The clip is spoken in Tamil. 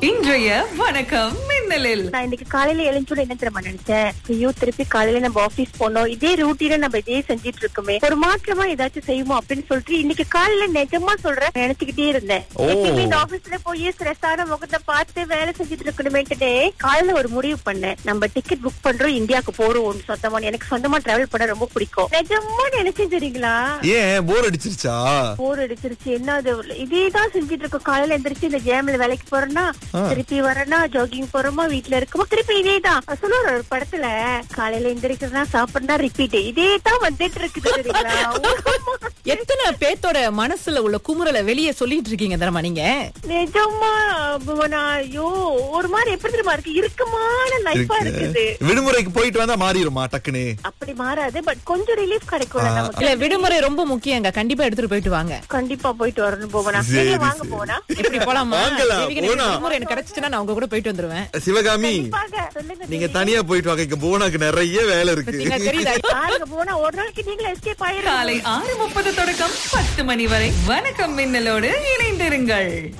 இன்றைய வணக்கம் மின்னலில் நான் இன்னைக்கு காலையில எழுஞ்சோட என்ன தெரியுமா நினைச்சேன் ஐயோ திருப்பி காலையில நம்ம ஆபீஸ் போனோம் இதே ரூட்டீன நம்ம இதே செஞ்சிட்டு இருக்கோமே ஒரு மாற்றமா ஏதாச்சும் செய்வோம் அப்படின்னு சொல்லிட்டு இன்னைக்கு காலையில நிஜமா சொல்றேன் நினைச்சுக்கிட்டே இருந்தேன் ஓ. எப்பயுமே இந்த ஆபீஸ்ல போய் ஸ்ட்ரெஸ்ஸான முகத்தை பார்த்து வேலை செஞ்சுட்டு இருக்கணுமேட்டுனே காலையில ஒரு முடிவு பண்ணேன் நம்ம டிக்கெட் புக் பண்றோம் இந்தியாவுக்கு போறோம் சொந்தமா எனக்கு சொந்தமா டிராவல் பண்ண ரொம்ப பிடிக்கும் நிஜமா நினைச்சேன் தெரியுங்களா ஏன் போர் அடிச்சிருச்சா போர் அடிச்சிருச்சு என்ன அது இதேதான் செஞ்சுட்டு இருக்கோம் காலையில எந்திரிச்சு இந்த ஜேம்ல வேலைக்கு போறேன்னா ஆ. திருப்பி வரேன்னா ஜாகிங் போறோமா வீட்ல இருக்கோமா திருப்பி இதேதான் சொல்லுவாரு ஒரு படத்துல காலையில எந்திரிக்கிறதா சாப்பிடுறா ரிப்பீட் இதேதான் வந்துட்டு இருக்குது தெரியுங்களா எத்தனை பேத்தோட மனசுல உள்ள குமுறலை வெளியே சொல்லிட்டு இருக்கீங்க தரமா நீங்க நிஜமா புவனா ஐயோ ஒரு மாதிரி எப்படி தெரியுமா இருக்கு இறுக்கமான லைஃபா இருக்குது இருக்கு. விடுமுறைக்கு போயிட்டு வந்தா மாறிடுமா டக்குன்னு அப்படி மாறாது பட் கொஞ்சம் ரிலீஃப் கிடைக்கும்ல ஆ. நமக்கு இல்ல விடுமுறை ரொம்ப முக்கியங்க கண்டிப்பா எடுத்துட்டு போயிட்டு வாங்க கண்டிப்பா போயிட்டு வரணும் போவனா சரி, நீங்க வாங்க சரி. போவனா எப்படி போலாமா வாங்கலாம், தேவிகா, எனக்கு போலாம். விடுமுறை எனக்கு கிடைச்சுச்சுன்னா நான் உங்க கூட போயிட்டு வந்துருவேன் சிவகாமி கண்டிப்பாக. சொல்லுங்க நீங்க தனியா போயிட்டு வாங்க இங்க போனாக்கு நிறைய வேலை பாத்தீங்களா, இருக்கு தெரியுதா பாருங்க போனா ஒரு நாளைக்கு நீங்களும் எஸ்கேப் ஆயிரும் காலை ஆறு முப்பது தொடக்கம் பத்து மணி வரை வணக்கம் மின்னலோடு இணைந்திருங்கள்